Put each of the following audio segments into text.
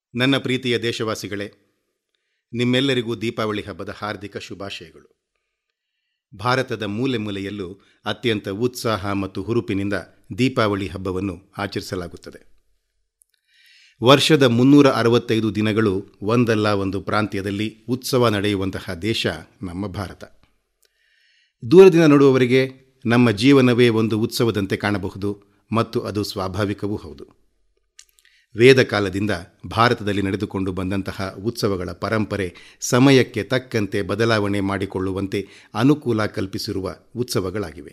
ನನ್ನ ಪ್ರೀತಿಯ ದೇಶವಾಸಿಗಳೇ ನಿಮ್ಮೆಲ್ಲರಿಗೂ ದೀಪಾವಳಿ ಹಬ್ಬದ ಹಾರ್ದಿಕ ಶುಭಾಶಯಗಳು ಭಾರತದ ಮೂಲೆ ಮೂಲೆಯಲ್ಲೂ ಅತ್ಯಂತ ಉತ್ಸಾಹ ಮತ್ತು ಹುರುಪಿನಿಂದ ದೀಪಾವಳಿ ಹಬ್ಬವನ್ನು ಆಚರಿಸಲಾಗುತ್ತದೆ ವರ್ಷದ ಮುನ್ನೂರ ಅರವತ್ತೈದು ದಿನಗಳು ಒಂದಲ್ಲ ಒಂದು ಪ್ರಾಂತ್ಯದಲ್ಲಿ ಉತ್ಸವ ನಡೆಯುವಂತಹ ದೇಶ ನಮ್ಮ ಭಾರತ ದೂರದಿಂದ ನೋಡುವವರಿಗೆ ನಮ್ಮ ಜೀವನವೇ ಒಂದು ಉತ್ಸವದಂತೆ ಕಾಣಬಹುದು ಮತ್ತು ಅದು ಸ್ವಾಭಾವಿಕವೂ ಹೌದು ವೇದ ಕಾಲದಿಂದ ಭಾರತದಲ್ಲಿ ನಡೆದುಕೊಂಡು ಬಂದಂತಹ ಉತ್ಸವಗಳ ಪರಂಪರೆ ಸಮಯಕ್ಕೆ ತಕ್ಕಂತೆ ಬದಲಾವಣೆ ಮಾಡಿಕೊಳ್ಳುವಂತೆ ಅನುಕೂಲ ಕಲ್ಪಿಸಿರುವ ಉತ್ಸವಗಳಾಗಿವೆ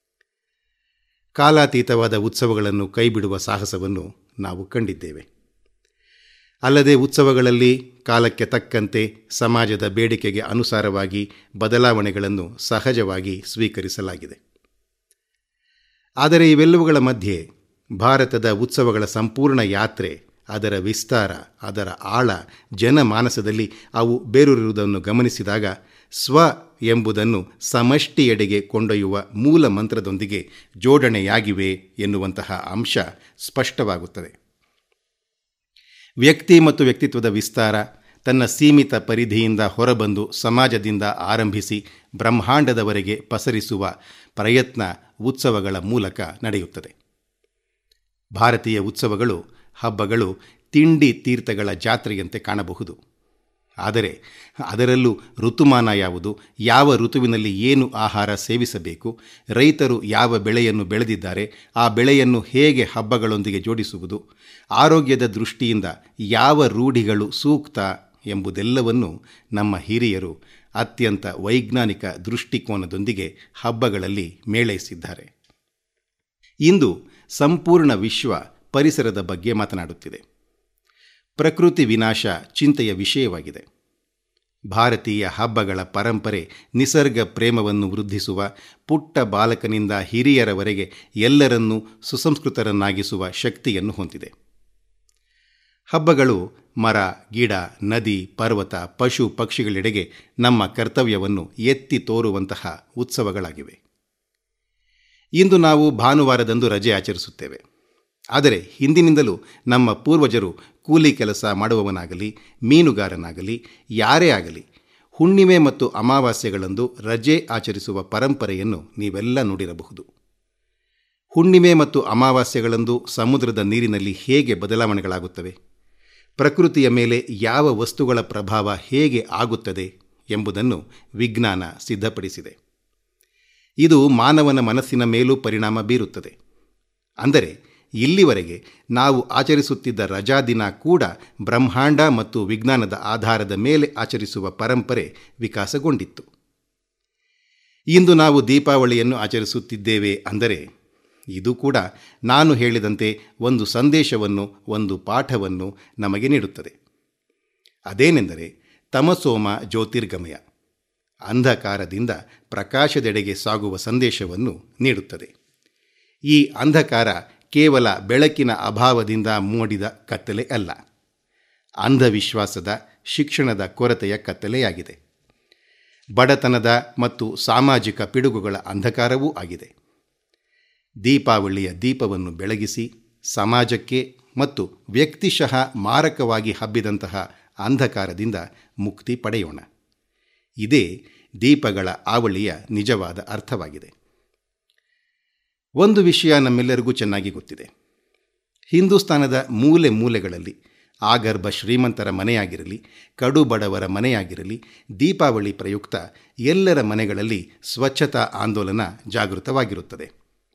ಕಾಲಾತೀತವಾದ ಉತ್ಸವಗಳನ್ನು ಕೈಬಿಡುವ ಸಾಹಸವನ್ನು ನಾವು ಕಂಡಿದ್ದೇವೆ ಅಲ್ಲದೆ ಉತ್ಸವಗಳಲ್ಲಿ ಕಾಲಕ್ಕೆ ತಕ್ಕಂತೆ ಸಮಾಜದ ಬೇಡಿಕೆಗೆ ಅನುಸಾರವಾಗಿ ಬದಲಾವಣೆಗಳನ್ನು ಸಹಜವಾಗಿ ಸ್ವೀಕರಿಸಲಾಗಿದೆ ಆದರೆ ಇವೆಲ್ಲವುಗಳ ಮಧ್ಯೆ ಭಾರತದ ಉತ್ಸವಗಳ ಸಂಪೂರ್ಣ ಯಾತ್ರೆ ಅದರ ವಿಸ್ತಾರ ಅದರ ಆಳ ಜನಮಾನಸದಲ್ಲಿ ಅವು ಬೇರೂರಿರುವುದನ್ನು ಗಮನಿಸಿದಾಗ ಸ್ವ ಎಂಬುದನ್ನು ಸಮಷ್ಟಿಯೆಡೆಗೆ ಕೊಂಡೊಯ್ಯುವ ಮೂಲ ಮಂತ್ರದೊಂದಿಗೆ ಜೋಡಣೆಯಾಗಿವೆ ಎನ್ನುವಂತಹ ಅಂಶ ಸ್ಪಷ್ಟವಾಗುತ್ತದೆ ವ್ಯಕ್ತಿ ಮತ್ತು ವ್ಯಕ್ತಿತ್ವದ ವಿಸ್ತಾರ ತನ್ನ ಸೀಮಿತ ಪರಿಧಿಯಿಂದ ಹೊರಬಂದು ಸಮಾಜದಿಂದ ಆರಂಭಿಸಿ ಬ್ರಹ್ಮಾಂಡದವರೆಗೆ ಪಸರಿಸುವ ಪ್ರಯತ್ನ ಉತ್ಸವಗಳ ಮೂಲಕ ನಡೆಯುತ್ತದೆ ಭಾರತೀಯ ಉತ್ಸವಗಳು ಹಬ್ಬಗಳು ತಿಂಡಿ ತೀರ್ಥಗಳ ಜಾತ್ರೆಯಂತೆ ಕಾಣಬಹುದು ಆದರೆ ಅದರಲ್ಲೂ ಋತುಮಾನ ಯಾವುದು ಯಾವ ಋತುವಿನಲ್ಲಿ ಏನು ಆಹಾರ ಸೇವಿಸಬೇಕು ರೈತರು ಯಾವ ಬೆಳೆಯನ್ನು ಬೆಳೆದಿದ್ದಾರೆ ಆ ಬೆಳೆಯನ್ನು ಹೇಗೆ ಹಬ್ಬಗಳೊಂದಿಗೆ ಜೋಡಿಸುವುದು ಆರೋಗ್ಯದ ದೃಷ್ಟಿಯಿಂದ ಯಾವ ರೂಢಿಗಳು ಸೂಕ್ತ ಎಂಬುದೆಲ್ಲವನ್ನು ನಮ್ಮ ಹಿರಿಯರು ಅತ್ಯಂತ ವೈಜ್ಞಾನಿಕ ದೃಷ್ಟಿಕೋನದೊಂದಿಗೆ ಹಬ್ಬಗಳಲ್ಲಿ ಮೇಳೈಸಿದ್ದಾರೆ ಇಂದು ಸಂಪೂರ್ಣ ವಿಶ್ವ ಪರಿಸರದ ಬಗ್ಗೆ ಮಾತನಾಡುತ್ತಿದೆ ಪ್ರಕೃತಿ ವಿನಾಶ ಚಿಂತೆಯ ವಿಷಯವಾಗಿದೆ ಭಾರತೀಯ ಹಬ್ಬಗಳ ಪರಂಪರೆ ನಿಸರ್ಗ ಪ್ರೇಮವನ್ನು ವೃದ್ಧಿಸುವ ಪುಟ್ಟ ಬಾಲಕನಿಂದ ಹಿರಿಯರವರೆಗೆ ಎಲ್ಲರನ್ನೂ ಸುಸಂಸ್ಕೃತರನ್ನಾಗಿಸುವ ಶಕ್ತಿಯನ್ನು ಹೊಂದಿದೆ ಹಬ್ಬಗಳು ಮರ ಗಿಡ ನದಿ ಪರ್ವತ ಪಶು ಪಕ್ಷಿಗಳೆಡೆಗೆ ನಮ್ಮ ಕರ್ತವ್ಯವನ್ನು ಎತ್ತಿ ತೋರುವಂತಹ ಉತ್ಸವಗಳಾಗಿವೆ ಇಂದು ನಾವು ಭಾನುವಾರದಂದು ರಜೆ ಆಚರಿಸುತ್ತೇವೆ ಆದರೆ ಹಿಂದಿನಿಂದಲೂ ನಮ್ಮ ಪೂರ್ವಜರು ಕೂಲಿ ಕೆಲಸ ಮಾಡುವವನಾಗಲಿ ಮೀನುಗಾರನಾಗಲಿ ಯಾರೇ ಆಗಲಿ ಹುಣ್ಣಿಮೆ ಮತ್ತು ಅಮಾವಾಸ್ಯೆಗಳಂದು ರಜೆ ಆಚರಿಸುವ ಪರಂಪರೆಯನ್ನು ನೀವೆಲ್ಲ ನೋಡಿರಬಹುದು ಹುಣ್ಣಿಮೆ ಮತ್ತು ಅಮಾವಾಸ್ಯೆಗಳಂದು ಸಮುದ್ರದ ನೀರಿನಲ್ಲಿ ಹೇಗೆ ಬದಲಾವಣೆಗಳಾಗುತ್ತವೆ ಪ್ರಕೃತಿಯ ಮೇಲೆ ಯಾವ ವಸ್ತುಗಳ ಪ್ರಭಾವ ಹೇಗೆ ಆಗುತ್ತದೆ ಎಂಬುದನ್ನು ವಿಜ್ಞಾನ ಸಿದ್ಧಪಡಿಸಿದೆ ಇದು ಮಾನವನ ಮನಸ್ಸಿನ ಮೇಲೂ ಪರಿಣಾಮ ಬೀರುತ್ತದೆ ಅಂದರೆ ಇಲ್ಲಿವರೆಗೆ ನಾವು ಆಚರಿಸುತ್ತಿದ್ದ ರಜಾದಿನ ಕೂಡ ಬ್ರಹ್ಮಾಂಡ ಮತ್ತು ವಿಜ್ಞಾನದ ಆಧಾರದ ಮೇಲೆ ಆಚರಿಸುವ ಪರಂಪರೆ ವಿಕಾಸಗೊಂಡಿತ್ತು ಇಂದು ನಾವು ದೀಪಾವಳಿಯನ್ನು ಆಚರಿಸುತ್ತಿದ್ದೇವೆ ಅಂದರೆ ಇದು ಕೂಡ ನಾನು ಹೇಳಿದಂತೆ ಒಂದು ಸಂದೇಶವನ್ನು ಒಂದು ಪಾಠವನ್ನು ನಮಗೆ ನೀಡುತ್ತದೆ ಅದೇನೆಂದರೆ ತಮಸೋಮ ಜ್ಯೋತಿರ್ಗಮಯ ಅಂಧಕಾರದಿಂದ ಪ್ರಕಾಶದೆಡೆಗೆ ಸಾಗುವ ಸಂದೇಶವನ್ನು ನೀಡುತ್ತದೆ ಈ ಅಂಧಕಾರ ಕೇವಲ ಬೆಳಕಿನ ಅಭಾವದಿಂದ ಮೂಡಿದ ಕತ್ತಲೆ ಅಲ್ಲ ಅಂಧವಿಶ್ವಾಸದ ಶಿಕ್ಷಣದ ಕೊರತೆಯ ಕತ್ತಲೆಯಾಗಿದೆ ಬಡತನದ ಮತ್ತು ಸಾಮಾಜಿಕ ಪಿಡುಗುಗಳ ಅಂಧಕಾರವೂ ಆಗಿದೆ ದೀಪಾವಳಿಯ ದೀಪವನ್ನು ಬೆಳಗಿಸಿ ಸಮಾಜಕ್ಕೆ ಮತ್ತು ವ್ಯಕ್ತಿಶಃ ಮಾರಕವಾಗಿ ಹಬ್ಬಿದಂತಹ ಅಂಧಕಾರದಿಂದ ಮುಕ್ತಿ ಪಡೆಯೋಣ ಇದೇ ದೀಪಗಳ ಆವಳಿಯ ನಿಜವಾದ ಅರ್ಥವಾಗಿದೆ ಒಂದು ವಿಷಯ ನಮ್ಮೆಲ್ಲರಿಗೂ ಚೆನ್ನಾಗಿ ಗೊತ್ತಿದೆ ಹಿಂದೂಸ್ತಾನದ ಮೂಲೆ ಮೂಲೆಗಳಲ್ಲಿ ಆಗರ್ಭ ಶ್ರೀಮಂತರ ಮನೆಯಾಗಿರಲಿ ಕಡು ಬಡವರ ಮನೆಯಾಗಿರಲಿ ದೀಪಾವಳಿ ಪ್ರಯುಕ್ತ ಎಲ್ಲರ ಮನೆಗಳಲ್ಲಿ ಸ್ವಚ್ಛತಾ ಆಂದೋಲನ ಜಾಗೃತವಾಗಿರುತ್ತದೆ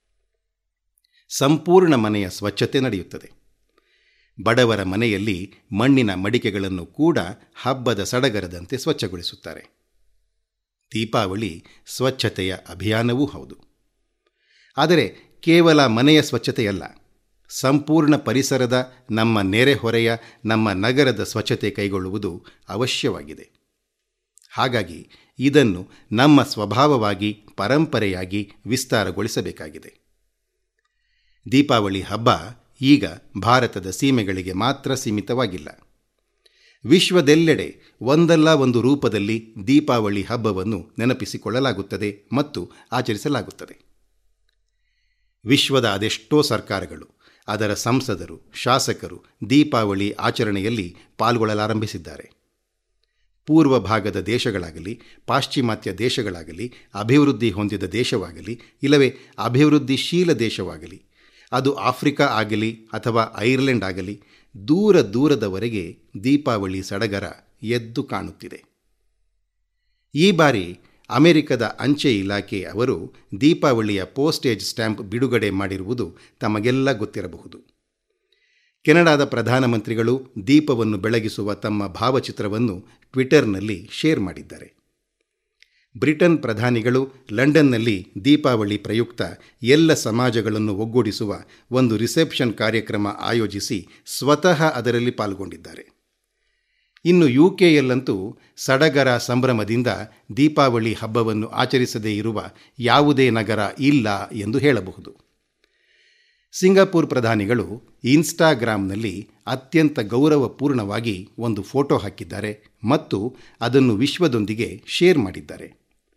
ಸಂಪೂರ್ಣ ಮನೆಯ ಸ್ವಚ್ಛತೆ ನಡೆಯುತ್ತದೆ ಬಡವರ ಮನೆಯಲ್ಲಿ ಮಣ್ಣಿನ ಮಡಿಕೆಗಳನ್ನು ಕೂಡ ಹಬ್ಬದ ಸಡಗರದಂತೆ ಸ್ವಚ್ಛಗೊಳಿಸುತ್ತಾರೆ ದೀಪಾವಳಿ ಸ್ವಚ್ಛತೆಯ ಅಭಿಯಾನವೂ ಹೌದು ಆದರೆ ಕೇವಲ ಮನೆಯ ಸ್ವಚ್ಛತೆಯಲ್ಲ ಸಂಪೂರ್ಣ ಪರಿಸರದ ನಮ್ಮ ನೆರೆಹೊರೆಯ ನಮ್ಮ ನಗರದ ಸ್ವಚ್ಛತೆ ಕೈಗೊಳ್ಳುವುದು ಅವಶ್ಯವಾಗಿದೆ ಹಾಗಾಗಿ ಇದನ್ನು ನಮ್ಮ ಸ್ವಭಾವವಾಗಿ ಪರಂಪರೆಯಾಗಿ ವಿಸ್ತಾರಗೊಳಿಸಬೇಕಾಗಿದೆ ದೀಪಾವಳಿ ಹಬ್ಬ ಈಗ ಭಾರತದ ಸೀಮೆಗಳಿಗೆ ಮಾತ್ರ ಸೀಮಿತವಾಗಿಲ್ಲ ವಿಶ್ವದೆಲ್ಲೆಡೆ ಒಂದಲ್ಲ ಒಂದು ರೂಪದಲ್ಲಿ ದೀಪಾವಳಿ ಹಬ್ಬವನ್ನು ನೆನಪಿಸಿಕೊಳ್ಳಲಾಗುತ್ತದೆ ಮತ್ತು ಆಚರಿಸಲಾಗುತ್ತದೆ ವಿಶ್ವದ ಅದೆಷ್ಟೋ ಸರ್ಕಾರಗಳು ಅದರ ಸಂಸದರು ಶಾಸಕರು ದೀಪಾವಳಿ ಆಚರಣೆಯಲ್ಲಿ ಪಾಲ್ಗೊಳ್ಳಲಾರಂಭಿಸಿದ್ದಾರೆ ಪೂರ್ವ ಭಾಗದ ದೇಶಗಳಾಗಲಿ ಪಾಶ್ಚಿಮಾತ್ಯ ದೇಶಗಳಾಗಲಿ ಅಭಿವೃದ್ಧಿ ಹೊಂದಿದ ದೇಶವಾಗಲಿ ಇಲ್ಲವೇ ಅಭಿವೃದ್ಧಿಶೀಲ ದೇಶವಾಗಲಿ ಅದು ಆಫ್ರಿಕಾ ಆಗಲಿ ಅಥವಾ ಐರ್ಲೆಂಡ್ ಆಗಲಿ ದೂರ ದೂರದವರೆಗೆ ದೀಪಾವಳಿ ಸಡಗರ ಎದ್ದು ಕಾಣುತ್ತಿದೆ ಈ ಬಾರಿ ಅಮೆರಿಕದ ಅಂಚೆ ಇಲಾಖೆ ಅವರು ದೀಪಾವಳಿಯ ಪೋಸ್ಟೇಜ್ ಸ್ಟ್ಯಾಂಪ್ ಬಿಡುಗಡೆ ಮಾಡಿರುವುದು ತಮಗೆಲ್ಲ ಗೊತ್ತಿರಬಹುದು ಕೆನಡಾದ ಪ್ರಧಾನಮಂತ್ರಿಗಳು ದೀಪವನ್ನು ಬೆಳಗಿಸುವ ತಮ್ಮ ಭಾವಚಿತ್ರವನ್ನು ಟ್ವಿಟರ್ನಲ್ಲಿ ಶೇರ್ ಮಾಡಿದ್ದಾರೆ ಬ್ರಿಟನ್ ಪ್ರಧಾನಿಗಳು ಲಂಡನ್ನಲ್ಲಿ ದೀಪಾವಳಿ ಪ್ರಯುಕ್ತ ಎಲ್ಲ ಸಮಾಜಗಳನ್ನು ಒಗ್ಗೂಡಿಸುವ ಒಂದು ರಿಸೆಪ್ಷನ್ ಕಾರ್ಯಕ್ರಮ ಆಯೋಜಿಸಿ ಸ್ವತಃ ಅದರಲ್ಲಿ ಪಾಲ್ಗೊಂಡಿದ್ದಾರೆ ಇನ್ನು ಯುಕೆಯಲ್ಲಂತೂ ಸಡಗರ ಸಂಭ್ರಮದಿಂದ ದೀಪಾವಳಿ ಹಬ್ಬವನ್ನು ಆಚರಿಸದೇ ಇರುವ ಯಾವುದೇ ನಗರ ಇಲ್ಲ ಎಂದು ಹೇಳಬಹುದು ಸಿಂಗಾಪುರ್ ಪ್ರಧಾನಿಗಳು ಇನ್ಸ್ಟಾಗ್ರಾಂನಲ್ಲಿ ಅತ್ಯಂತ ಗೌರವಪೂರ್ಣವಾಗಿ ಒಂದು ಫೋಟೋ ಹಾಕಿದ್ದಾರೆ ಮತ್ತು ಅದನ್ನು ವಿಶ್ವದೊಂದಿಗೆ ಶೇರ್ ಮಾಡಿದ್ದಾರೆ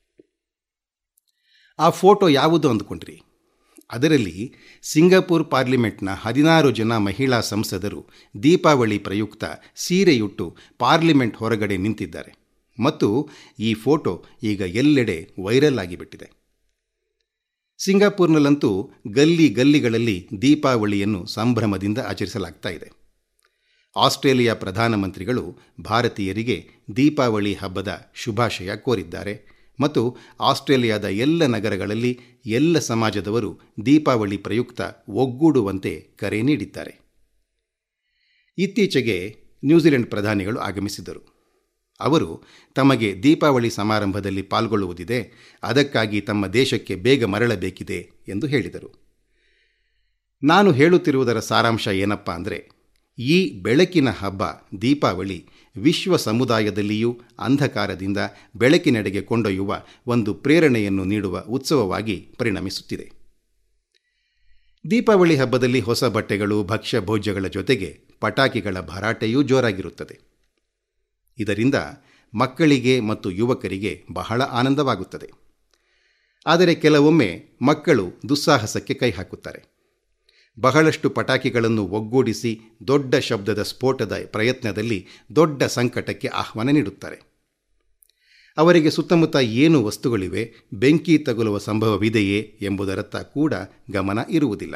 ಆ ಫೋಟೋ ಯಾವುದು ಅಂದುಕೊಂಡ್ರಿ ಅದರಲ್ಲಿ ಸಿಂಗಾಪುರ್ ಪಾರ್ಲಿಮೆಂಟ್ನ ಹದಿನಾರು ಜನ ಮಹಿಳಾ ಸಂಸದರು ದೀಪಾವಳಿ ಪ್ರಯುಕ್ತ ಸೀರೆಯುಟ್ಟು ಪಾರ್ಲಿಮೆಂಟ್ ಹೊರಗಡೆ ನಿಂತಿದ್ದಾರೆ ಮತ್ತು ಈ ಫೋಟೋ ಈಗ ಎಲ್ಲೆಡೆ ವೈರಲ್ ಆಗಿಬಿಟ್ಟಿದೆ ಸಿಂಗಾಪುರ್ನಲ್ಲಂತೂ ಗಲ್ಲಿ ಗಲ್ಲಿಗಳಲ್ಲಿ ದೀಪಾವಳಿಯನ್ನು ಸಂಭ್ರಮದಿಂದ ಆಚರಿಸಲಾಗ್ತಾ ಇದೆ ಆಸ್ಟ್ರೇಲಿಯಾ ಪ್ರಧಾನಮಂತ್ರಿಗಳು ಭಾರತೀಯರಿಗೆ ದೀಪಾವಳಿ ಹಬ್ಬದ ಶುಭಾಶಯ ಕೋರಿದ್ದಾರೆ ಮತ್ತು ಆಸ್ಟ್ರೇಲಿಯಾದ ಎಲ್ಲ ನಗರಗಳಲ್ಲಿ ಎಲ್ಲ ಸಮಾಜದವರು ದೀಪಾವಳಿ ಪ್ರಯುಕ್ತ ಒಗ್ಗೂಡುವಂತೆ ಕರೆ ನೀಡಿದ್ದಾರೆ ಇತ್ತೀಚೆಗೆ ನ್ಯೂಜಿಲೆಂಡ್ ಪ್ರಧಾನಿಗಳು ಆಗಮಿಸಿದರು ಅವರು ತಮಗೆ ದೀಪಾವಳಿ ಸಮಾರಂಭದಲ್ಲಿ ಪಾಲ್ಗೊಳ್ಳುವುದಿದೆ ಅದಕ್ಕಾಗಿ ತಮ್ಮ ದೇಶಕ್ಕೆ ಬೇಗ ಮರಳಬೇಕಿದೆ ಎಂದು ಹೇಳಿದರು ನಾನು ಹೇಳುತ್ತಿರುವುದರ ಸಾರಾಂಶ ಏನಪ್ಪ ಅಂದರೆ ಈ ಬೆಳಕಿನ ಹಬ್ಬ ದೀಪಾವಳಿ ವಿಶ್ವ ಸಮುದಾಯದಲ್ಲಿಯೂ ಅಂಧಕಾರದಿಂದ ಬೆಳಕಿನೆಡೆಗೆ ಕೊಂಡೊಯ್ಯುವ ಒಂದು ಪ್ರೇರಣೆಯನ್ನು ನೀಡುವ ಉತ್ಸವವಾಗಿ ಪರಿಣಮಿಸುತ್ತಿದೆ ದೀಪಾವಳಿ ಹಬ್ಬದಲ್ಲಿ ಹೊಸ ಬಟ್ಟೆಗಳು ಭಕ್ಷ್ಯ ಭೋಜ್ಯಗಳ ಜೊತೆಗೆ ಪಟಾಕಿಗಳ ಭರಾಟೆಯೂ ಜೋರಾಗಿರುತ್ತದೆ ಇದರಿಂದ ಮಕ್ಕಳಿಗೆ ಮತ್ತು ಯುವಕರಿಗೆ ಬಹಳ ಆನಂದವಾಗುತ್ತದೆ ಆದರೆ ಕೆಲವೊಮ್ಮೆ ಮಕ್ಕಳು ದುಸ್ಸಾಹಸಕ್ಕೆ ಕೈ ಹಾಕುತ್ತಾರೆ ಬಹಳಷ್ಟು ಪಟಾಕಿಗಳನ್ನು ಒಗ್ಗೂಡಿಸಿ ದೊಡ್ಡ ಶಬ್ದದ ಸ್ಫೋಟದ ಪ್ರಯತ್ನದಲ್ಲಿ ದೊಡ್ಡ ಸಂಕಟಕ್ಕೆ ಆಹ್ವಾನ ನೀಡುತ್ತಾರೆ ಅವರಿಗೆ ಸುತ್ತಮುತ್ತ ಏನು ವಸ್ತುಗಳಿವೆ ಬೆಂಕಿ ತಗುಲುವ ಸಂಭವವಿದೆಯೇ ಎಂಬುದರತ್ತ ಕೂಡ ಗಮನ ಇರುವುದಿಲ್ಲ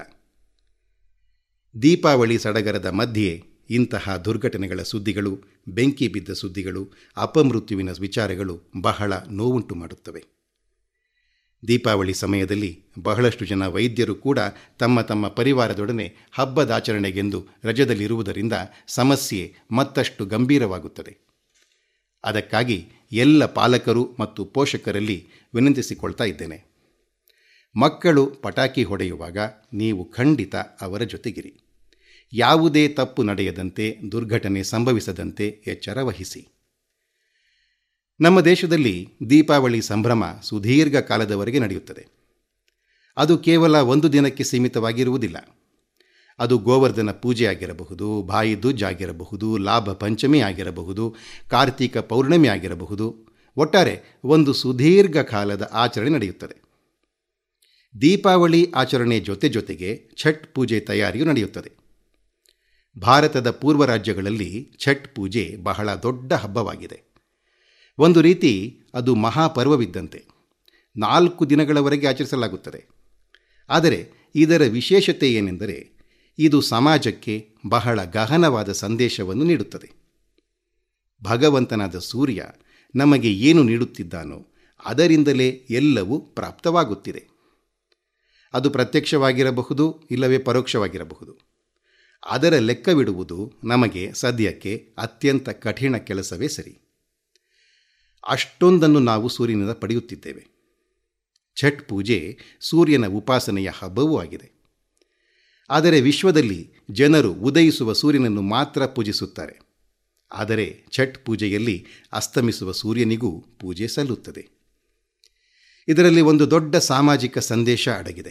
ದೀಪಾವಳಿ ಸಡಗರದ ಮಧ್ಯೆ ಇಂತಹ ದುರ್ಘಟನೆಗಳ ಸುದ್ದಿಗಳು ಬೆಂಕಿ ಬಿದ್ದ ಸುದ್ದಿಗಳು ಅಪಮೃತ್ಯುವಿನ ವಿಚಾರಗಳು ಬಹಳ ನೋವುಂಟು ಮಾಡುತ್ತವೆ ದೀಪಾವಳಿ ಸಮಯದಲ್ಲಿ ಬಹಳಷ್ಟು ಜನ ವೈದ್ಯರು ಕೂಡ ತಮ್ಮ ತಮ್ಮ ಪರಿವಾರದೊಡನೆ ಹಬ್ಬದಾಚರಣೆಗೆಂದು ರಜದಲ್ಲಿರುವುದರಿಂದ ಸಮಸ್ಯೆ ಮತ್ತಷ್ಟು ಗಂಭೀರವಾಗುತ್ತದೆ ಅದಕ್ಕಾಗಿ ಎಲ್ಲ ಪಾಲಕರು ಮತ್ತು ಪೋಷಕರಲ್ಲಿ ವಿನಂತಿಸಿಕೊಳ್ತಾ ಇದ್ದೇನೆ ಮಕ್ಕಳು ಪಟಾಕಿ ಹೊಡೆಯುವಾಗ ನೀವು ಖಂಡಿತ ಅವರ ಜೊತೆಗಿರಿ ಯಾವುದೇ ತಪ್ಪು ನಡೆಯದಂತೆ ದುರ್ಘಟನೆ ಸಂಭವಿಸದಂತೆ ಎಚ್ಚರ ವಹಿಸಿ ನಮ್ಮ ದೇಶದಲ್ಲಿ ದೀಪಾವಳಿ ಸಂಭ್ರಮ ಸುದೀರ್ಘ ಕಾಲದವರೆಗೆ ನಡೆಯುತ್ತದೆ ಅದು ಕೇವಲ ಒಂದು ದಿನಕ್ಕೆ ಸೀಮಿತವಾಗಿರುವುದಿಲ್ಲ ಅದು ಗೋವರ್ಧನ ಪೂಜೆ ಆಗಿರಬಹುದು ಬಾಯಿ ದುಜ್ ಆಗಿರಬಹುದು ಲಾಭ ಪಂಚಮಿ ಆಗಿರಬಹುದು ಕಾರ್ತಿಕ ಪೌರ್ಣಮಿ ಆಗಿರಬಹುದು ಒಟ್ಟಾರೆ ಒಂದು ಸುದೀರ್ಘ ಕಾಲದ ಆಚರಣೆ ನಡೆಯುತ್ತದೆ ದೀಪಾವಳಿ ಆಚರಣೆ ಜೊತೆ ಜೊತೆಗೆ ಛಟ್ ಪೂಜೆ ತಯಾರಿಯೂ ನಡೆಯುತ್ತದೆ ಭಾರತದ ಪೂರ್ವ ರಾಜ್ಯಗಳಲ್ಲಿ ಛಟ್ ಪೂಜೆ ಬಹಳ ದೊಡ್ಡ ಹಬ್ಬವಾಗಿದೆ ಒಂದು ರೀತಿ ಅದು ಮಹಾಪರ್ವವಿದ್ದಂತೆ ನಾಲ್ಕು ದಿನಗಳವರೆಗೆ ಆಚರಿಸಲಾಗುತ್ತದೆ ಆದರೆ ಇದರ ವಿಶೇಷತೆ ಏನೆಂದರೆ ಇದು ಸಮಾಜಕ್ಕೆ ಬಹಳ ಗಹನವಾದ ಸಂದೇಶವನ್ನು ನೀಡುತ್ತದೆ ಭಗವಂತನಾದ ಸೂರ್ಯ ನಮಗೆ ಏನು ನೀಡುತ್ತಿದ್ದಾನೋ ಅದರಿಂದಲೇ ಎಲ್ಲವೂ ಪ್ರಾಪ್ತವಾಗುತ್ತಿದೆ ಅದು ಪ್ರತ್ಯಕ್ಷವಾಗಿರಬಹುದು ಇಲ್ಲವೇ ಪರೋಕ್ಷವಾಗಿರಬಹುದು ಅದರ ಲೆಕ್ಕವಿಡುವುದು ನಮಗೆ ಸದ್ಯಕ್ಕೆ ಅತ್ಯಂತ ಕಠಿಣ ಕೆಲಸವೇ ಸರಿ ಅಷ್ಟೊಂದನ್ನು ನಾವು ಸೂರ್ಯನಿಂದ ಪಡೆಯುತ್ತಿದ್ದೇವೆ ಛಟ್ ಪೂಜೆ ಸೂರ್ಯನ ಉಪಾಸನೆಯ ಹಬ್ಬವೂ ಆಗಿದೆ ಆದರೆ ವಿಶ್ವದಲ್ಲಿ ಜನರು ಉದಯಿಸುವ ಸೂರ್ಯನನ್ನು ಮಾತ್ರ ಪೂಜಿಸುತ್ತಾರೆ ಆದರೆ ಛಟ್ ಪೂಜೆಯಲ್ಲಿ ಅಸ್ತಮಿಸುವ ಸೂರ್ಯನಿಗೂ ಪೂಜೆ ಸಲ್ಲುತ್ತದೆ ಇದರಲ್ಲಿ ಒಂದು ದೊಡ್ಡ ಸಾಮಾಜಿಕ ಸಂದೇಶ ಅಡಗಿದೆ